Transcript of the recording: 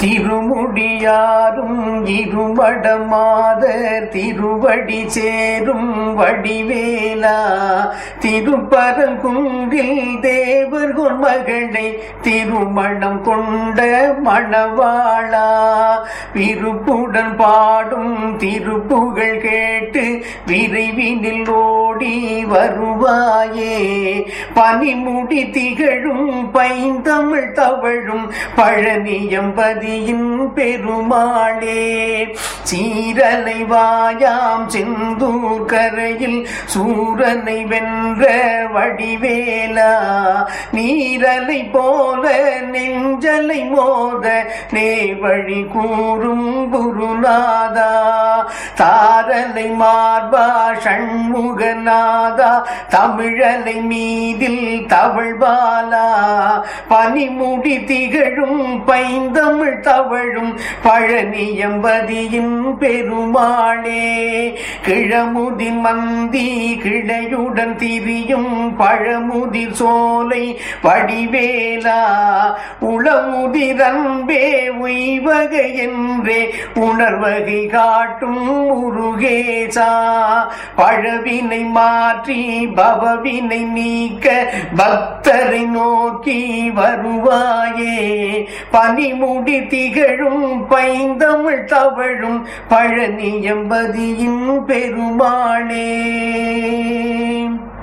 திருமுடியாரும் இருமடமாதர் திருவடி சேரும் வடிவேலா திருப்பரங்குன்றில் தேவர்கொன் மகளை திருமணம் கொண்ட மணவாளா விருப்புடன் பாடும் திருப்புகழ் கேட்டு விரைவினில் ஓடி வருவாயே பனிமுடி திகழும் பைந்தமிழ் தவழும் பழனியம்பதியின் பெருமாளே சீரலை வாயாம் செந்தூர் கரையில் சூரனை வென்ற வடிவேலா நீரலை போல நெஞ்சலை மோத நேவழி கூறும் குருநாதா தாரலை மார்பா ஷண்முகநாதா தமிழலை மீதில் தவழ்பாலா பனிமுடி திகழும் பைந்தமிழ் தவழும் பழனியம்பதியின் பெருமாளே கிழமுதின் மந்தி கிளையுடன் திரியும் பழமுதிர் சோலை வடிவேலா உளமுதிரன்பே உய்வகை என்றே உணர்வகை காட்டும் முருகேசா பழவினை மாற்றி பவவினை நீக்க பக்தரை நோக்கி வருவாயே பனிமுடி திகழும் பைந்தமிழ் தவழும் பழனியம்பதியின் பெருமாளே